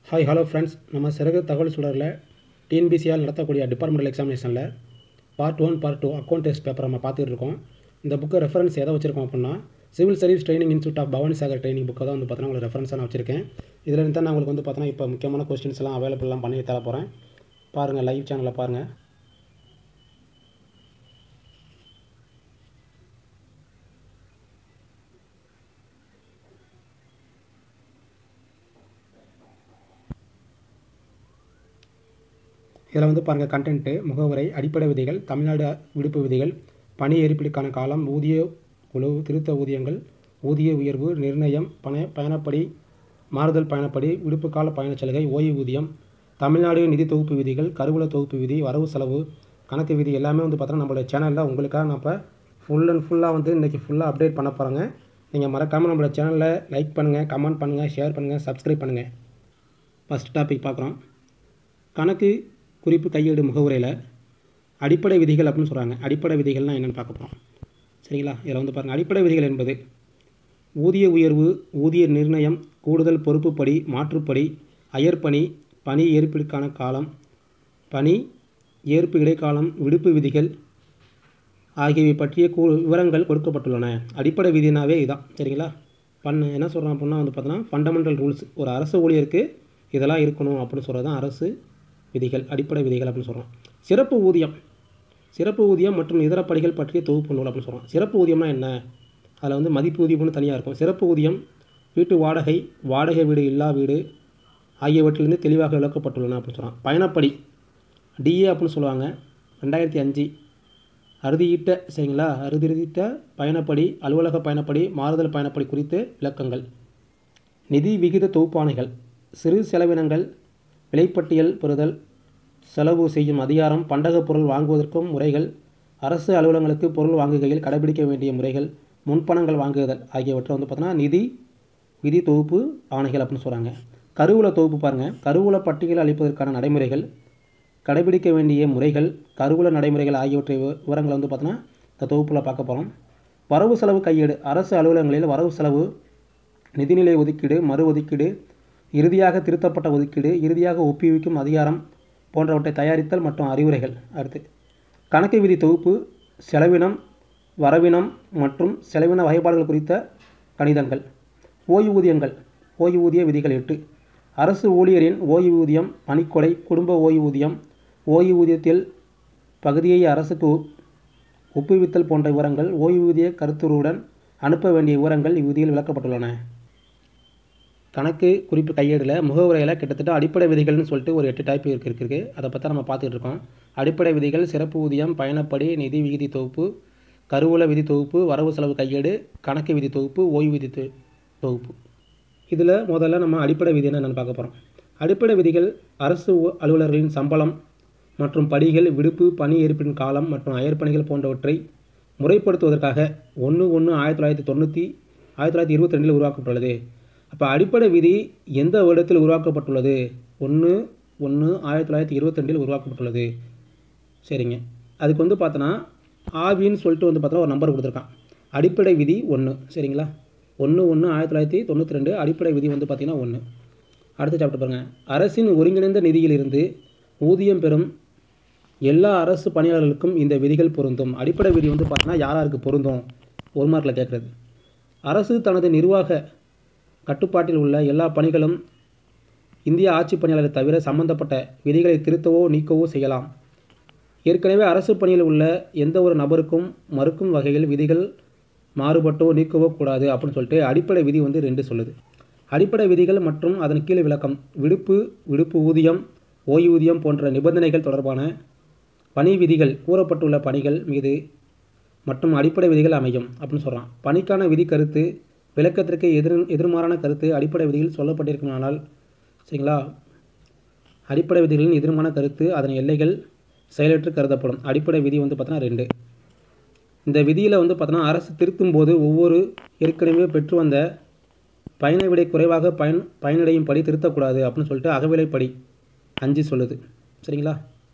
hi hello friends நம்ம சிறகு தகவல் சுடரில் டிஎன்பிசியால் நடத்தக்கூடிய டிபார்ட்மெண்டல் எக்ஸாமினேஷனில் part one part two account test paper நம்ம பார்த்துட்டு இருக்கோம் இந்த புக்கை ரெஃபரன்ஸ் எதை வச்சிருக்கோம் அப்படின்னா civil service training institute of Bhavani Sagar training புக்கை தான் வந்து பார்த்தீங்கன்னா உங்களுக்கு ரெஃபரன்ஸாக நான் வச்சிருக்கேன் இதில் இருந்து தான் நான் உங்களுக்கு வந்து பார்த்தீங்கன்னா இப்போ முக்கியமான கொஸ்டின்ஸ் எல்லாம் அவைலபிள்லாம் பண்ணி தர போகிறேன் பாருங்கள் லைவ் சேனலில் பாருங்கள் இதில் வந்து பாருங்கள் கண்டென்ட்டு முகவுரை அடிப்படை விதிகள் தமிழ்நாடு விடுப்பு விதிகள் பணி ஏற்பிற்கான காலம் ஊதிய குழு திருத்த ஊதியங்கள் ஊதிய உயர்வு நிர்ணயம் பண பயணப்படி மாறுதல் பயணப்படி விடுப்பு கால பயணச் சலுகை ஓய்வூதியம் தமிழ்நாடு நிதி தொகுப்பு விதிகள் கருவூல தொகுப்பு விதி வரவு செலவு கணக்கு விதி எல்லாமே வந்து பார்த்தோன்னா நம்மளோட சேனலில் உங்களுக்காக நான் இப்போ ஃபுல் அண்ட் ஃபுல்லாக வந்து இன்றைக்கி ஃபுல்லாக அப்டேட் பண்ண போகிறேங்க நீங்கள் மறக்காமல் நம்மளோட சேனலில் லைக் பண்ணுங்கள் கமெண்ட் பண்ணுங்கள் ஷேர் பண்ணுங்கள் சப்ஸ்கிரைப் பண்ணுங்கள் ஃபஸ்ட் டாபிக் பார்க்குறோம் கணக்கு குறிப்பு கையேடு முகவுரையில் அடிப்படை விதிகள் அப்படின்னு சொல்கிறாங்க அடிப்படை விதிகள்னால் என்னென்னு பார்க்க போகிறோம் சரிங்களா இதில் வந்து பாருங்கள் அடிப்படை விதிகள் என்பது ஊதிய உயர்வு ஊதிய நிர்ணயம் கூடுதல் பொறுப்புப்படி மாற்றுப்படி அயற்பணி பணி ஏற்பிற்கான காலம் பணி ஏற்பு இடைக்காலம் விடுப்பு விதிகள் ஆகியவை பற்றிய கூ விவரங்கள் கொடுக்கப்பட்டுள்ளன அடிப்படை விதினாவே இதுதான் சரிங்களா பண்ண என்ன சொல்கிறோம் அப்படின்னா வந்து பார்த்தோன்னா ஃபண்டமெண்டல் ரூல்ஸ் ஒரு அரசு ஊழியருக்கு இதெல்லாம் இருக்கணும் அப்படின்னு சொல்கிறது தான் அரசு விதிகள் அடிப்படை விதிகள் அப்படின்னு சொல்கிறோம் சிறப்பு ஊதியம் சிறப்பு ஊதியம் மற்றும் இதர படிகள் பற்றிய தொகுப்பு நூல் அப்படின்னு சொல்கிறோம் சிறப்பு ஊதியம்னா என்ன அதில் வந்து மதிப்பு ஊதியம்னு தனியாக இருக்கும் சிறப்பு ஊதியம் வீட்டு வாடகை வாடகை வீடு இல்லா வீடு ஆகியவற்றிலிருந்து தெளிவாக விளக்கப்பட்டுள்ளன அப்படின்னு சொல்கிறோம் பயணப்படி டிஏ அப்படின்னு சொல்லுவாங்க ரெண்டாயிரத்தி அஞ்சு அறுதியிட்ட சரிங்களா அறுதியிட்ட பயணப்படி அலுவலக பயணப்படி மாறுதல் பயணப்படி குறித்து விளக்கங்கள் நிதி விகித தொகுப்பாணைகள் சிறு செலவினங்கள் விலைப்பட்டியல் பெறுதல் செலவு செய்யும் அதிகாரம் பண்டகப் பொருள் வாங்குவதற்கும் முறைகள் அரசு அலுவலகங்களுக்கு பொருள் வாங்குகையில் கடைபிடிக்க வேண்டிய முறைகள் முன்பணங்கள் வாங்குதல் ஆகியவற்றை வந்து பார்த்தோன்னா நிதி விதி தொகுப்பு ஆணைகள் அப்படின்னு சொல்கிறாங்க கருவூல தொகுப்பு பாருங்கள் கருவூல பட்டியல் அளிப்பதற்கான நடைமுறைகள் கடைபிடிக்க வேண்டிய முறைகள் கருவூல நடைமுறைகள் ஆகியவற்றை விவரங்களை வந்து பார்த்தோன்னா இந்த தொகுப்பில் பார்க்க போகிறோம் வரவு செலவு கையேடு அரசு அலுவலகங்களில் வரவு செலவு நிதிநிலை ஒதுக்கீடு மறு ஒதுக்கீடு இறுதியாக திருத்தப்பட்ட ஒதுக்கீடு இறுதியாக ஒப்புவிக்கும் அதிகாரம் போன்றவற்றை தயாரித்தல் மற்றும் அறிவுரைகள் அடுத்து கணக்கு விதி தொகுப்பு செலவினம் வரவினம் மற்றும் செலவின வகைப்பாடுகள் குறித்த கணிதங்கள் ஓய்வூதியங்கள் ஓய்வூதிய விதிகள் எட்டு அரசு ஊழியரின் ஓய்வூதியம் பணிக்கொடை குடும்ப ஓய்வூதியம் ஓய்வூதியத்தில் பகுதியை அரசுக்கு ஒப்புவித்தல் போன்ற விவரங்கள் ஓய்வூதிய கருத்துருவுடன் அனுப்ப வேண்டிய விவரங்கள் இவ்விதியில் விளக்கப்பட்டுள்ளன கணக்கு குறிப்பு கையேடில் முகவுரையில் கிட்டத்தட்ட அடிப்படை விதிகள்னு சொல்லிட்டு ஒரு எட்டு டைப் இருக்கு இருக்குது அதை பற்றி நம்ம பார்த்துட்டு இருக்கோம் அடிப்படை விதிகள் சிறப்பு ஊதியம் பயணப்படி நிதி விகிதி தொகுப்பு கருவூல விதி தொகுப்பு வரவு செலவு கையேடு கணக்கு விதி தொகுப்பு ஓய்வு விதி தொகுப்பு இதில் முதல்ல நம்ம அடிப்படை விதி என்னென்னு பார்க்க போகிறோம் அடிப்படை விதிகள் அரசு அலுவலர்களின் சம்பளம் மற்றும் படிகள் விடுப்பு பணி ஏற்பின் காலம் மற்றும் அயற்பணிகள் போன்றவற்றை முறைப்படுத்துவதற்காக ஒன்று ஒன்று ஆயிரத்தி தொள்ளாயிரத்தி தொண்ணூற்றி ஆயிரத்தி தொள்ளாயிரத்தி இருபத்தி ரெண்டில் உருவாக்கப்பட்டுள்ளது அப்போ அடிப்படை விதி எந்த வருடத்தில் உருவாக்கப்பட்டுள்ளது ஒன்று ஒன்று ஆயிரத்தி தொள்ளாயிரத்தி இருபத்தி ரெண்டில் உருவாக்கப்பட்டுள்ளது சரிங்க அதுக்கு வந்து பார்த்தோன்னா ஆவின்னு சொல்லிட்டு வந்து பார்த்தோன்னா ஒரு நம்பர் கொடுத்துருக்கான் அடிப்படை விதி ஒன்று சரிங்களா ஒன்று ஒன்று ஆயிரத்தி தொள்ளாயிரத்தி தொண்ணூற்றி ரெண்டு அடிப்படை விதி வந்து பார்த்திங்கன்னா ஒன்று அடுத்த சாப்பிட்டு பாருங்கள் அரசின் ஒருங்கிணைந்த நிதியிலிருந்து ஊதியம் பெறும் எல்லா அரசு பணியாளர்களுக்கும் இந்த விதிகள் பொருந்தும் அடிப்படை விதி வந்து பார்த்தீங்கன்னா யார் யாருக்கு பொருந்தும் ஒரு மார்க்கில் கேட்குறது அரசு தனது நிர்வாக கட்டுப்பாட்டில் உள்ள எல்லா பணிகளும் இந்திய ஆட்சி பணியாளரை தவிர சம்பந்தப்பட்ட விதிகளை திருத்தவோ நீக்கவோ செய்யலாம் ஏற்கனவே அரசு பணியில் உள்ள எந்த ஒரு நபருக்கும் மறுக்கும் வகையில் விதிகள் மாறுபட்டோ நீக்கவோ கூடாது அப்படின்னு சொல்லிட்டு அடிப்படை விதி வந்து ரெண்டு சொல்லுது அடிப்படை விதிகள் மற்றும் அதன் கீழே விளக்கம் விடுப்பு விடுப்பு ஊதியம் ஓய்வூதியம் போன்ற நிபந்தனைகள் தொடர்பான பணி விதிகள் கூறப்பட்டுள்ள பணிகள் மீது மற்றும் அடிப்படை விதிகள் அமையும் அப்படின்னு சொல்கிறான் பணிக்கான விதி கருத்து விளக்கத்திற்கு எதிர் எதிர்மாறான கருத்து அடிப்படை விதியில் சொல்லப்பட்டிருக்குமானால் சரிங்களா அடிப்படை விதிகளின் எதிர்மான கருத்து அதன் எல்லைகள் செயலற்று கருதப்படும் அடிப்படை விதி வந்து பார்த்தோன்னா ரெண்டு இந்த விதியில் வந்து பார்த்தோன்னா அரசு திருத்தும் போது ஒவ்வொரு ஏற்கனவே பெற்று வந்த பயனை விட குறைவாக பயன் பயனடையும் படி திருத்தக்கூடாது அப்படின்னு சொல்லிட்டு அகவிலைப்படி அஞ்சு சொல்லுது சரிங்களா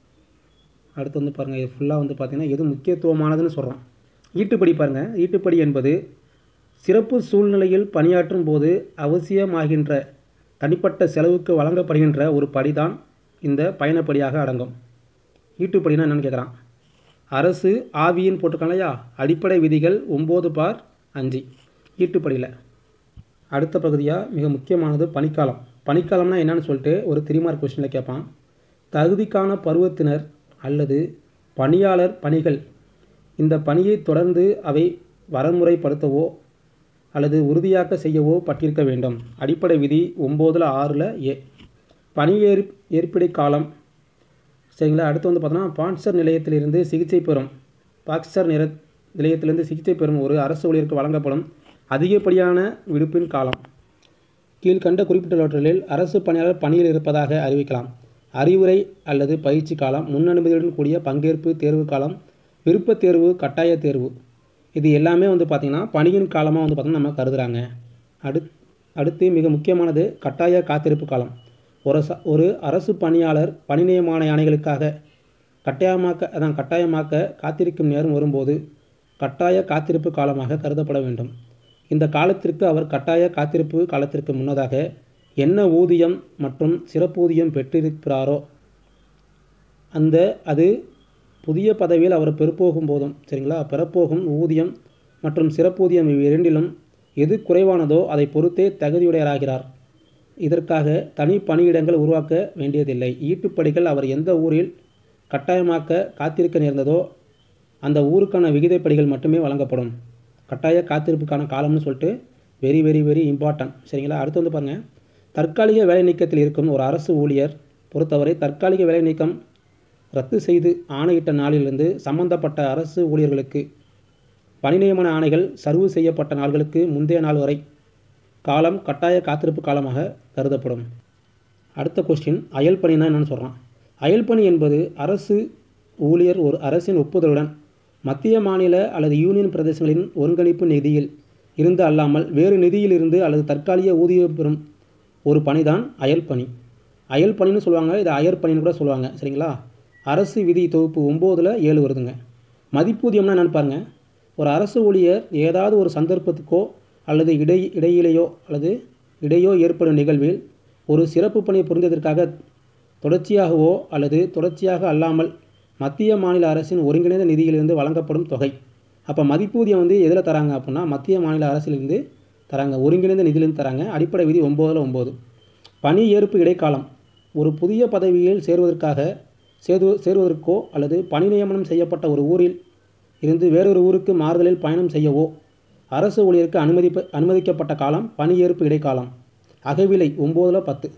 அடுத்து வந்து பாருங்கள் இது ஃபுல்லாக வந்து பார்த்திங்கன்னா எது முக்கியத்துவமானதுன்னு சொல்கிறோம் ஈட்டுப்படி பாருங்கள் ஈட்டுப்படி என்பது சிறப்பு சூழ்நிலையில் பணியாற்றும் போது அவசியமாகின்ற தனிப்பட்ட செலவுக்கு வழங்கப்படுகின்ற ஒரு படிதான் இந்த பயணப்படியாக அடங்கும் ஈட்டுப்படினா என்னென்னு கேட்குறான் அரசு ஆவியின் போட்டிருக்காங்க இல்லையா அடிப்படை விதிகள் ஒம்பது பார் அஞ்சு ஈட்டுப்படியில் அடுத்த பகுதியாக மிக முக்கியமானது பனிக்காலம் பனிக்காலம்னா என்னன்னு சொல்லிட்டு ஒரு த்ரீ மார்க் கொஸ்டினில் கேட்பான் தகுதிக்கான பருவத்தினர் அல்லது பணியாளர் பணிகள் இந்த பணியை தொடர்ந்து அவை வரமுறைப்படுத்தவோ அல்லது உறுதியாக்க செய்யவோ பட்டிருக்க வேண்டும் அடிப்படை விதி ஒம்போதில் ஆறில் ஏ பணி ஏற் ஏற்பிடை காலம் சரிங்களா அடுத்து வந்து பார்த்தோன்னா பான்சர் நிலையத்திலிருந்து சிகிச்சை பெறும் பாக்சர் நிற நிலையத்திலிருந்து சிகிச்சை பெறும் ஒரு அரசு ஊழியருக்கு வழங்கப்படும் அதிகப்படியான விடுப்பின் காலம் கீழ்கண்ட குறிப்பிட்டுள்ளவற்றில் அரசு பணியாளர் பணியில் இருப்பதாக அறிவிக்கலாம் அறிவுரை அல்லது பயிற்சி காலம் முன் அனுமதியுடன் கூடிய பங்கேற்பு தேர்வு காலம் விருப்பத் தேர்வு கட்டாய தேர்வு இது எல்லாமே வந்து பார்த்திங்கன்னா பணியின் காலமாக வந்து பார்த்திங்கன்னா நம்ம கருதுகிறாங்க அடுத் அடுத்து மிக முக்கியமானது கட்டாய காத்திருப்பு காலம் ஒரு ச ஒரு அரசு பணியாளர் பணி நியமன யானைகளுக்காக கட்டாயமாக்க அதான் கட்டாயமாக்க காத்திருக்கும் நேரம் வரும்போது கட்டாய காத்திருப்பு காலமாக கருதப்பட வேண்டும் இந்த காலத்திற்கு அவர் கட்டாய காத்திருப்பு காலத்திற்கு முன்னதாக என்ன ஊதியம் மற்றும் சிறப்பூதியம் பெற்றிருக்கிறாரோ அந்த அது புதிய பதவியில் அவர் பெறப்போகும் போதும் சரிங்களா பெறப்போகும் ஊதியம் மற்றும் சிறப்பூதியம் இவ் இரண்டிலும் எது குறைவானதோ அதை பொறுத்தே தகுதியுடையராகிறார் இதற்காக தனி பணியிடங்கள் உருவாக்க வேண்டியதில்லை ஈட்டுப்படிகள் அவர் எந்த ஊரில் கட்டாயமாக்க காத்திருக்க நேர்ந்ததோ அந்த ஊருக்கான விகிதைப்படிகள் மட்டுமே வழங்கப்படும் கட்டாய காத்திருப்புக்கான காலம்னு சொல்லிட்டு வெரி வெரி வெரி இம்பார்ட்டன்ட் சரிங்களா அடுத்து வந்து பாருங்கள் தற்காலிக வேலை நீக்கத்தில் இருக்கும் ஒரு அரசு ஊழியர் பொறுத்தவரை தற்காலிக வேலை நீக்கம் ரத்து செய்து ஆணையிட்ட நாளிலிருந்து சம்பந்தப்பட்ட அரசு ஊழியர்களுக்கு பணி நியமன ஆணைகள் சர்வு செய்யப்பட்ட நாள்களுக்கு முந்தைய நாள் வரை காலம் கட்டாய காத்திருப்பு காலமாக கருதப்படும் அடுத்த கொஸ்டின் அயல் பணினா என்னன்னு சொல்கிறான் அயல் பணி என்பது அரசு ஊழியர் ஒரு அரசின் ஒப்புதலுடன் மத்திய மாநில அல்லது யூனியன் பிரதேசங்களின் ஒருங்கிணைப்பு நிதியில் இருந்து அல்லாமல் வேறு நிதியிலிருந்து அல்லது தற்காலிக ஊதியம் பெறும் ஒரு பணிதான் அயல் பணி அயல் பணின்னு சொல்லுவாங்க இது அயர் பணின்னு கூட சொல்லுவாங்க சரிங்களா அரசு விதி தொகுப்பு ஒம்போதில் ஏழு வருதுங்க மதிப்பூதியம்னா என்னன்னு பாருங்க ஒரு அரசு ஊழியர் ஏதாவது ஒரு சந்தர்ப்பத்துக்கோ அல்லது இடை இடையிலேயோ அல்லது இடையோ ஏற்படும் நிகழ்வில் ஒரு சிறப்பு பணி புரிந்ததற்காக தொடர்ச்சியாகவோ அல்லது தொடர்ச்சியாக அல்லாமல் மத்திய மாநில அரசின் ஒருங்கிணைந்த நிதியிலிருந்து வழங்கப்படும் தொகை அப்போ மதிப்பூதியம் வந்து எதில் தராங்க அப்படின்னா மத்திய மாநில அரசிலிருந்து தராங்க ஒருங்கிணைந்த நிதியிலிருந்து தராங்க அடிப்படை விதி ஒம்போதில் ஒம்பது பணி ஏற்பு இடைக்காலம் ஒரு புதிய பதவியில் சேருவதற்காக சேது சேருவதற்கோ அல்லது பணி நியமனம் செய்யப்பட்ட ஒரு ஊரில் இருந்து வேறொரு ஊருக்கு மாறுதலில் பயணம் செய்யவோ அரசு ஊழியருக்கு அனுமதிப்ப அனுமதிக்கப்பட்ட காலம் பணி ஏற்பு இடைக்காலம் அகவிலை ஒம்போதில் பத்து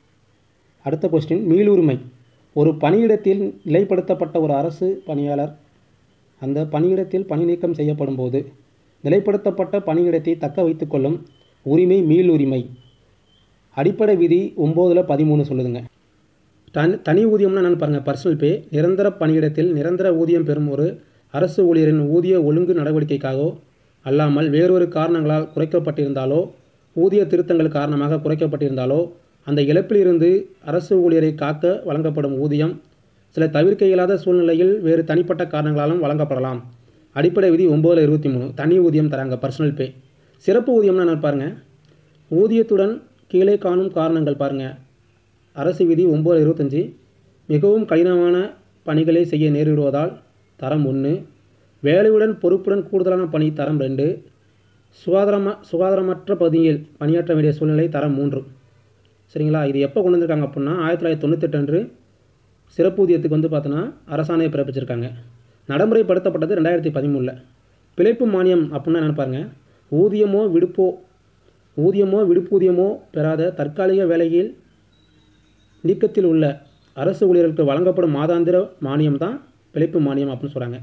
அடுத்த கொஸ்டின் மீளுரிமை ஒரு பணியிடத்தில் நிலைப்படுத்தப்பட்ட ஒரு அரசு பணியாளர் அந்த பணியிடத்தில் பணி நீக்கம் செய்யப்படும் போது நிலைப்படுத்தப்பட்ட பணியிடத்தை தக்க வைத்துக்கொள்ளும் உரிமை மீளுரிமை அடிப்படை விதி ஒம்போதில் பதிமூணு சொல்லுதுங்க தனி தனி ஊதியம்னா என்னென்னு பாருங்கள் பர்சனல் பே நிரந்தர பணியிடத்தில் நிரந்தர ஊதியம் பெறும் ஒரு அரசு ஊழியரின் ஊதிய ஒழுங்கு நடவடிக்கைக்காகவோ அல்லாமல் வேறொரு காரணங்களால் குறைக்கப்பட்டிருந்தாலோ ஊதிய திருத்தங்கள் காரணமாக குறைக்கப்பட்டிருந்தாலோ அந்த இழப்பிலிருந்து அரசு ஊழியரை காக்க வழங்கப்படும் ஊதியம் சில தவிர்க்க இயலாத சூழ்நிலையில் வேறு தனிப்பட்ட காரணங்களாலும் வழங்கப்படலாம் அடிப்படை விதி ஒம்போதில் இருபத்தி மூணு தனி ஊதியம் தராங்க பர்சனல் பே சிறப்பு ஊதியம்னா என்ன பாருங்கள் ஊதியத்துடன் கீழே காணும் காரணங்கள் பாருங்கள் அரசு விதி ஒம்பது இருபத்தஞ்சி மிகவும் கடினமான பணிகளை செய்ய நேரிடுவதால் தரம் ஒன்று வேலையுடன் பொறுப்புடன் கூடுதலான பணி தரம் ரெண்டு சுகாதாரம சுகாதாரமற்ற பகுதியில் பணியாற்ற வேண்டிய சூழ்நிலை தரம் மூன்று சரிங்களா இது எப்போ கொண்டு வந்திருக்காங்க அப்படின்னா ஆயிரத்தி தொள்ளாயிரத்தி தொண்ணூத்தெட்டு அன்று சிறப்பூதியத்துக்கு வந்து பார்த்தோன்னா அரசாணையை பிறப்பிச்சிருக்காங்க நடைமுறைப்படுத்தப்பட்டது ரெண்டாயிரத்தி பதிமூணில் பிழைப்பு மானியம் அப்படின்னா என்னென்னு பாருங்கள் ஊதியமோ விடுப்போ ஊதியமோ விடுப்பூதியமோ பெறாத தற்காலிக வேலையில் நீக்கத்தில் உள்ள அரசு ஊழியர்களுக்கு வழங்கப்படும் மாதாந்திர மானியம் தான் பிழைப்பு மானியம் அப்படின்னு சொல்கிறாங்க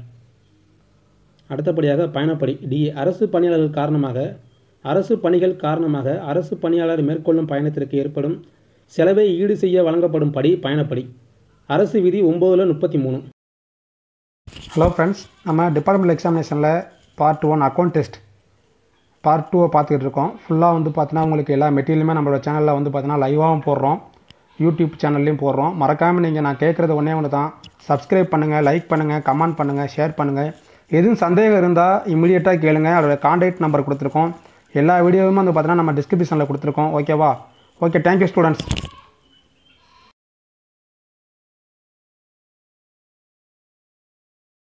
அடுத்தபடியாக பயணப்படி டி அரசு பணியாளர்கள் காரணமாக அரசு பணிகள் காரணமாக அரசு பணியாளர் மேற்கொள்ளும் பயணத்திற்கு ஏற்படும் செலவை ஈடு செய்ய வழங்கப்படும் படி பயணப்படி அரசு விதி ஒம்போதில் முப்பத்தி மூணு ஹலோ ஃப்ரெண்ட்ஸ் நம்ம டிபார்ட்மெண்ட் எக்ஸாமினேஷனில் part one account test part டூவை பார்த்துக்கிட்டு இருக்கோம் ஃபுல்லாக வந்து பார்த்தீங்கன்னா உங்களுக்கு எல்லா மெட்டீரியலுமே நம்மளோட சேனலில் வந்து பார்த்தீங்கன்னா லைவாகவும் போடுறோம் யூடியூப் சேனல்லையும் போடுறோம் மறக்காமல் நீங்கள் நான் கேட்குறது ஒன்றே ஒன்று தான் சப்ஸ்கிரைப் பண்ணுங்கள் லைக் பண்ணுங்கள் கமெண்ட் பண்ணுங்கள் ஷேர் பண்ணுங்கள் எதுவும் சந்தேகம் இருந்தால் இமீடியட்டாக கேளுங்க அதோட கான்டாக்ட் நம்பர் கொடுத்துருக்கோம் எல்லா வீடியோவுமே வந்து பார்த்தீங்கன்னா நம்ம டிஸ்கிரிப்ஷனில் கொடுத்துருக்கோம் ஓகேவா ஓகே தேங்க்யூ ஸ்டூடெண்ட்ஸ்